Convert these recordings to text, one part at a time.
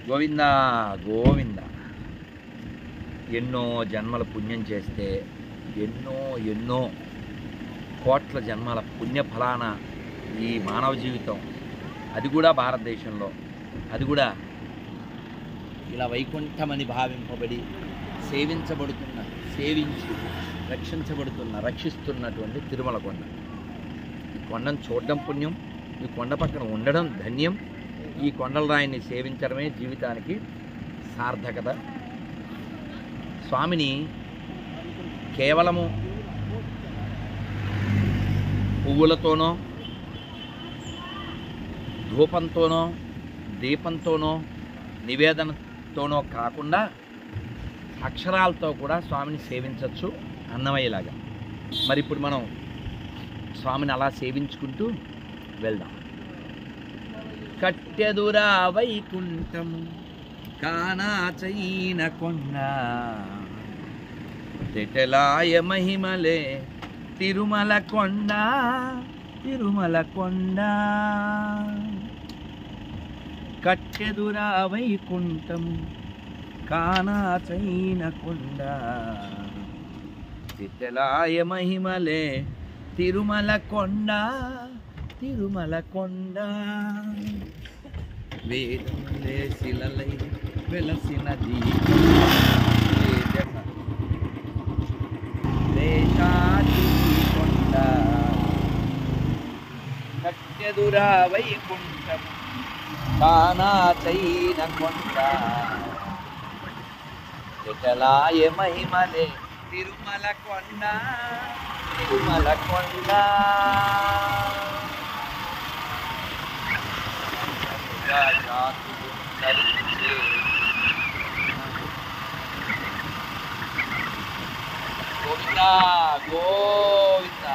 గోవింద గోవింద ఎన్నో జన్మల పుణ్యం చేస్తే ఎన్నో ఎన్నో కోట్ల జన్మల పుణ్య ఫలాన ఈ మానవ జీవితం అది కూడా భారతదేశంలో అది కూడా ఇలా వైకుంఠమని భావింపబడి సేవించబడుతున్న సేవించి రక్షించబడుతున్న రక్షిస్తున్నటువంటి తిరుమల కొండ ఈ కొండను చూడడం పుణ్యం ఈ కొండ పక్కన ఉండడం ధన్యం ఈ కొండల రాయిని సేవించడమే జీవితానికి సార్థకత స్వామిని కేవలము పువ్వులతోనో ధూపంతోనో దీపంతోనో నివేదనతోనో కాకుండా అక్షరాలతో కూడా స్వామిని సేవించవచ్చు అన్నమయ్యేలాగా మరి ఇప్పుడు మనం స్వామిని అలా సేవించుకుంటూ వెళ్దాం కట్టెదురా వైకుంఠం కానాచైన కొండ తెటలాయ మహిమలే తిరుమల కొండ తిరుమల కొండ కట్టెదురా వైకుంఠం కానాచైన కొండ తిట్టలాయ మహిమలే తిరుమల కొండ తిరుమల కొండ వేదములే శిలలై వెలసిన దీపం వేదమ దేశాది కొండ కట్టెదురా వైకుంఠం కానాచైన కొండ జటలాయ మహిమలే తిరుమల కొండ తిరుమల కొండ జాతులు ధరించే గోవింద గోవింద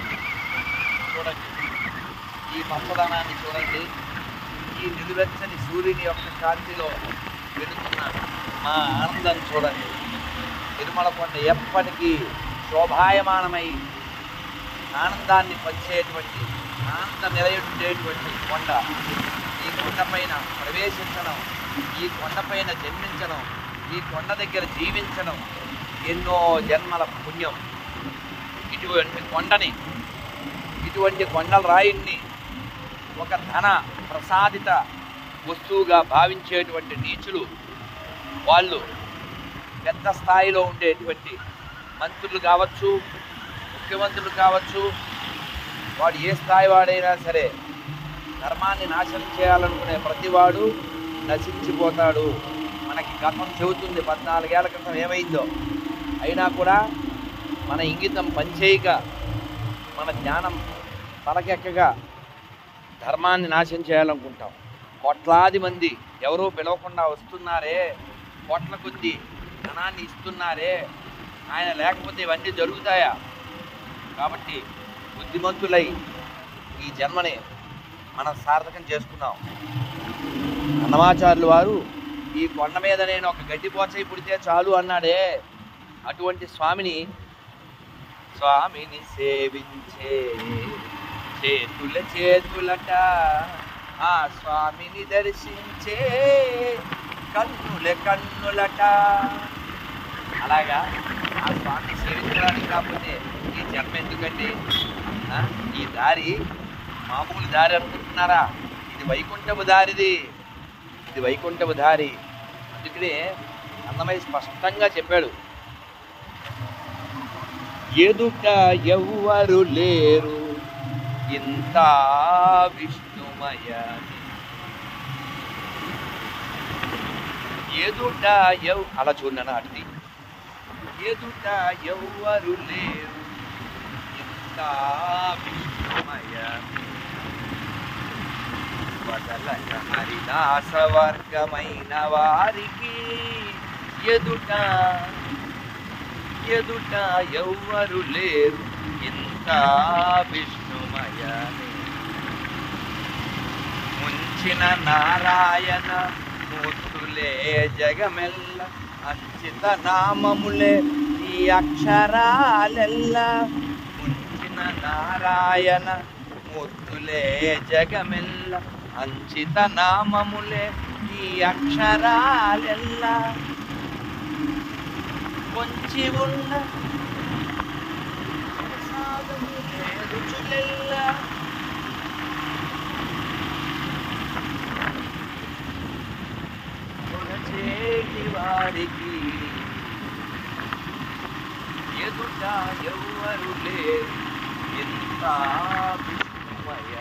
చూడండి ఈ పచ్చదనాన్ని చూడండి ఈ నిలువెచ్చని సూర్యుని యొక్క కాంతిలో వెలుగుతున్న మా ఆనందం చూడండి తిరుమల కొండ ఎప్పటికీ శోభాయమానమై ఆనందాన్ని పంచేటువంటి ఆనంద నిలయుండేటువంటి కొండ ఈ కొండపైన ప్రవేశించడం ఈ కొండపైన జన్మించడం ఈ కొండ దగ్గర జీవించడం ఎన్నో జన్మల పుణ్యం ఇటువంటి కొండని ఇటువంటి కొండల రాయిని ఒక ధన ప్రసాదిత వస్తువుగా భావించేటువంటి నీచులు వాళ్ళు పెద్ద స్థాయిలో ఉండేటువంటి మంత్రులు కావచ్చు ముఖ్యమంత్రులు కావచ్చు వాడు ఏ స్థాయి వాడైనా సరే ధర్మాన్ని నాశనం చేయాలనుకునే ప్రతివాడు నశించిపోతాడు మనకి గతం చెబుతుంది పద్నాలుగేళ్ల క్రితం ఏమైందో అయినా కూడా మన ఇంగితం పనిచేయక మన జ్ఞానం తలకెక్కగా ధర్మాన్ని నాశనం చేయాలనుకుంటాం కోట్లాది మంది ఎవరూ పిలవకుండా వస్తున్నారే కోట్ల కొద్ది ధనాన్ని ఇస్తున్నారే ఆయన లేకపోతే ఇవన్నీ జరుగుతాయా కాబట్టి బుద్ధిమంతులై ఈ జన్మని మనం సార్థకం చేసుకున్నాం అన్నమాచార్యులు వారు ఈ కొండ మీద నేను ఒక గడ్డి పోచై పుడితే చాలు అన్నాడే అటువంటి స్వామిని స్వామిని సేవించే చేతుల చేతులట ఆ స్వామిని దర్శించే కన్నుల కన్నులట అలాగా ఆ స్వామిని సేవించడానికి కాకపోతే ఈ జన్మ ఎందుకండి ఆ, ఈ దారి మామూలు దారి అనుకుంటున్నారా ఇది వైకుంఠపు దారిది ఇది వైకుంఠపు దారి అందుకనే అన్నమయ్య స్పష్టంగా చెప్పాడు ఎదుట ఎవ్వరు లేరు ఇంత విష్ణుమయ ఎదుట ఎవ్ అలా చూడనా అడిది ఎదుట ఎవ్వరు లేరు ఇంత విష్ణుమయ వదలక హరిదాస వర్గమైన వారికి ఎదుట ఎదుట ఎవ్వరు లేరు ఇంత విష్ణుమయమే ముంచిన నారాయణ మూర్తులే జగమెల్ల అంచిత నామములే ఈ అక్షరాలెల్ల ముంచిన నారాయణ మూర్తులే జగమెల్ల అంచిత నామములే ఈ అక్షరాలెల్లా పొంచి ఉన్న సాగములే రుచులెల్లా కొనచేటి వారికి ఎదుట ఎవ్వరు లేరు ఎంత విస్మయ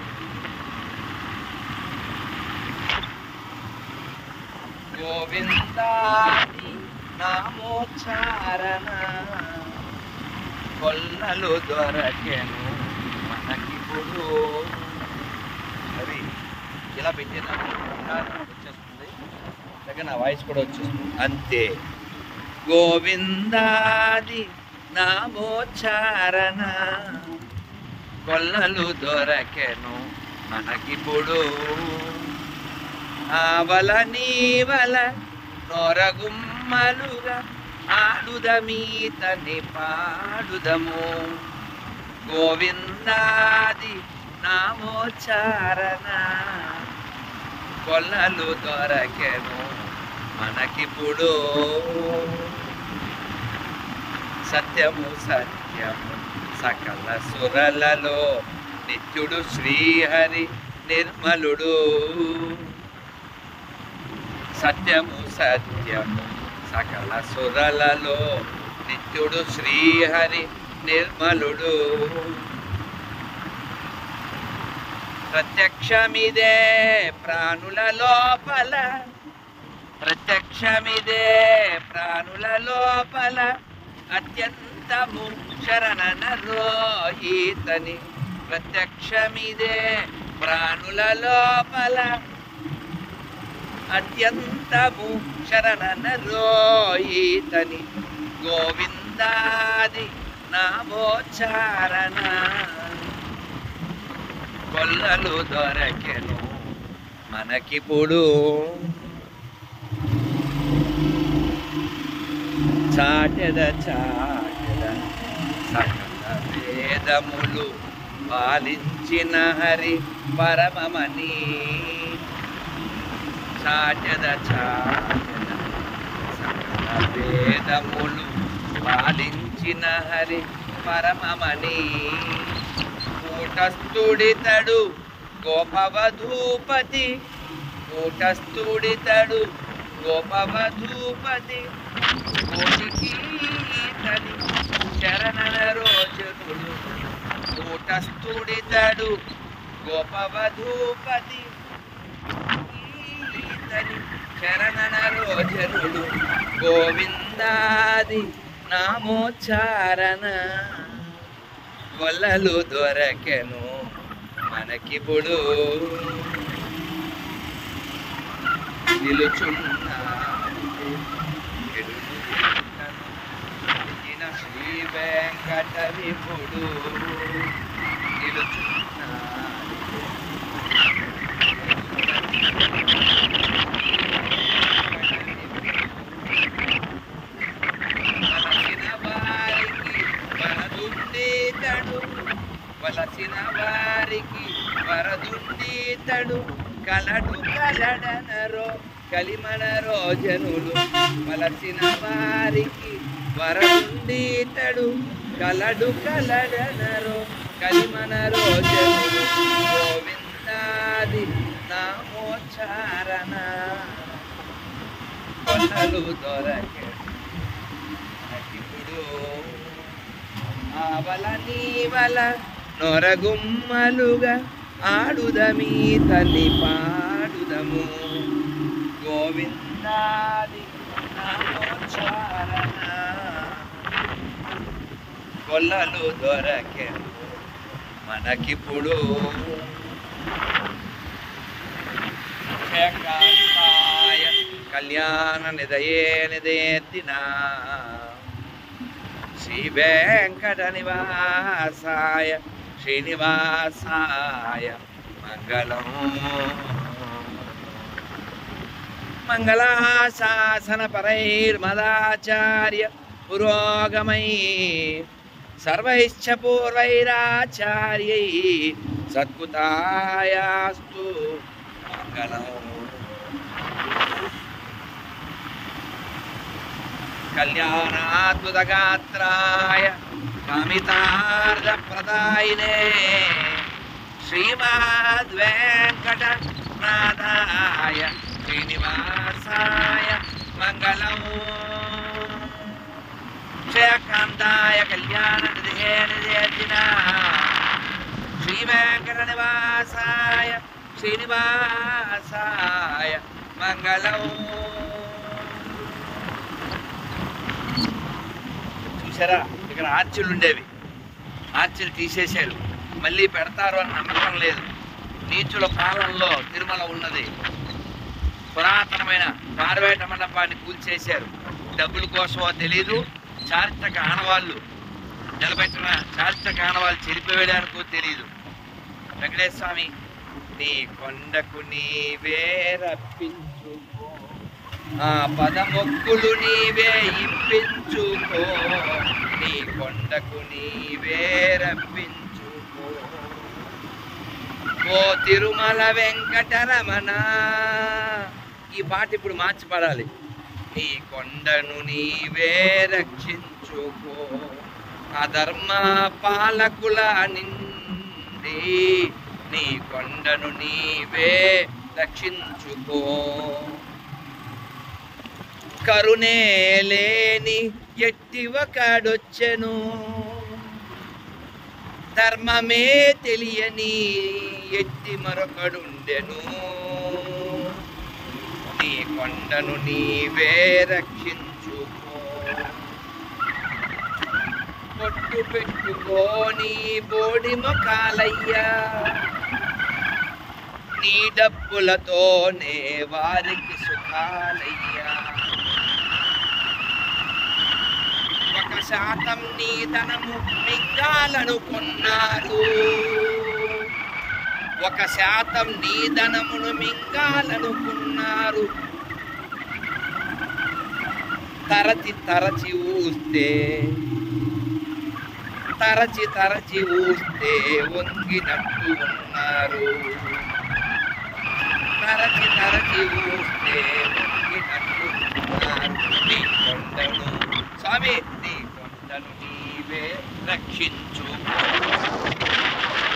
గోవిందాది నామోచ్చారణ కొల్లలు దొరకెను మనకిప్పుడు అది ఇలా పెట్టినా వచ్చేస్తుంది దగ్గర నా వాయిస్ కూడా వచ్చేస్తుంది అంతే గోవిందాది నామోచ్చారణ కొల్లలు దొరకెను మనకిప్పుడు ఆవల నీవల నొరగుమ్మలుగా ఆడుదమీతని పాడుదము గోవిందాది నామోచ్చారణ కొల్లలు దొరకెను మనకిప్పుడు సత్యము సత్యము సకల సురలలో నిత్యుడు శ్రీహరి నిర్మలుడు సత్యము సత్యము సకల సురలలో నిత్యుడు శ్రీహరి నిర్మలుడు ప్రత్యక్షమిదే ప్రాణుల లోపల ప్రత్యక్షమిదే ప్రాణుల లోపల అత్యంతము శరణనరో ఈతని ప్రత్యక్షమిదే ప్రాణుల లోపల అత్యంతము శరణనరో ఈతని గోవిందాది నామోచ్చారణ కొల్లలు దొరకెను మనకిప్పుడు చాటెద చాటెద సకల వేదములు పాలించిన హరి పరమమని చాటెద చాటెద సకల వేదములు పాలించిన హరి పరమమని కూటస్థుడితడు గోపవధూపతి కూటస్థుడితడు గోపవధూపతి కోటికి తని శరణన రోజులు కూటస్థుడితడు గోపవధూపతి ఈతని శరణన రోజనుడు గోవిందాది నామోచ్చారణ వలలు దొరకెను మనకిప్పుడు నిలుచున్న శ్రీ వెంకట విపుడు నిలుచున్న వలసిన వారికి వరదుండేతడు వలసిన వారికి వరదుండేతడు కలడు కలడనరో కలిమన రోజనులు వలసిన వారికి వరదుండేతడు కలడు కలడనరో కలిమన రోజనులు గోవిందాది నామోచ్చారణ కొల్లలు దొరకే ఇప్పుడు ఆవల నీవల నొరగుమ్మలుగా ఆడుదమీ తల్లి పాడుదము గోవిందాది నామోచ్చారణ కొల్లలు దొరకే మనకిప్పుడు ఏకాంతాయ కళ్యాణ నిదయే నిదేతిన శ్రీ వెంకట నివాసాయ శ్రీనివాసాయ మంగళం మంగళాశాసన పరైర్మదాచార్య పురోగమై సర్వైశ్చ పూర్వైరాచార్యై సత్కుతాయాస్తు మంగళం కళ్యాణాద్భుతగాత్రాయ కామితార్థప్రదాయినే శ్రీమద్ వెంకటనాథాయ శ్రీనివాసాయ మంగళం క్షయకాంతాయ కళ్యాణ నిధిన శ్రీ వెంకట నివాసాయ శ్రీనివాసాయ మంగళం చూసారా ఇక్కడ ఆర్చిలు ఉండేవి ఆర్చిలు తీసేశారు మళ్ళీ పెడతారు అని నమ్మకం లేదు నీచుల పాలనలో తిరుమల ఉన్నది పురాతనమైన పారవేట మండపాన్ని కూల్చేశారు డబ్బుల కోసమో తెలీదు చారిత్రక ఆనవాళ్ళు నిలబెట్టిన చారిత్రక ఆనవాళ్ళు చెరిపివేయడానికో తెలీదు వెంకటేశ్వర స్వామి నీ కొండకు నీవే రప్పించుకో ఆ పదమొక్కులు నీవే ఇప్పించుకో నీ కొండకు నీవే రప్పించుకో ఓ తిరుమల వెంకటరమణ ఈ పాట ఇప్పుడు మార్చి పాడాలి నీ కొండను నీవే రక్షించుకో అధర్మ పాలకుల నిండి నీ కొండను నీవే రక్షించుకో కరుణే లేని ఎట్టి ఒకడొచ్చెను ధర్మమే తెలియని ఎట్టి మరొకడుండెను నీ కొండను నీవే రక్షించుకో పొట్టు పెట్టుకోని బోడి మొకాలయ్యా నీ డబ్బులతోనే వారికి సుఖాలయ్యా ఒక శాతం నీ ధనము మింగాలనుకున్నారు ఒక శాతం నీ ధనమును మింగాలనుకున్నారు తరచి తరచి ఊస్తే తరచి తరచి ఊస్తే వంగినట్టు ఉన్నారు తరచి తరచి ఊస్తే వంగినట్టు ఉన్నారు నీ కొండను స్వామి నీ కొండను నీవే రక్షించు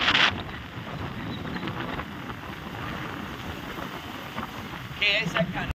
కేశ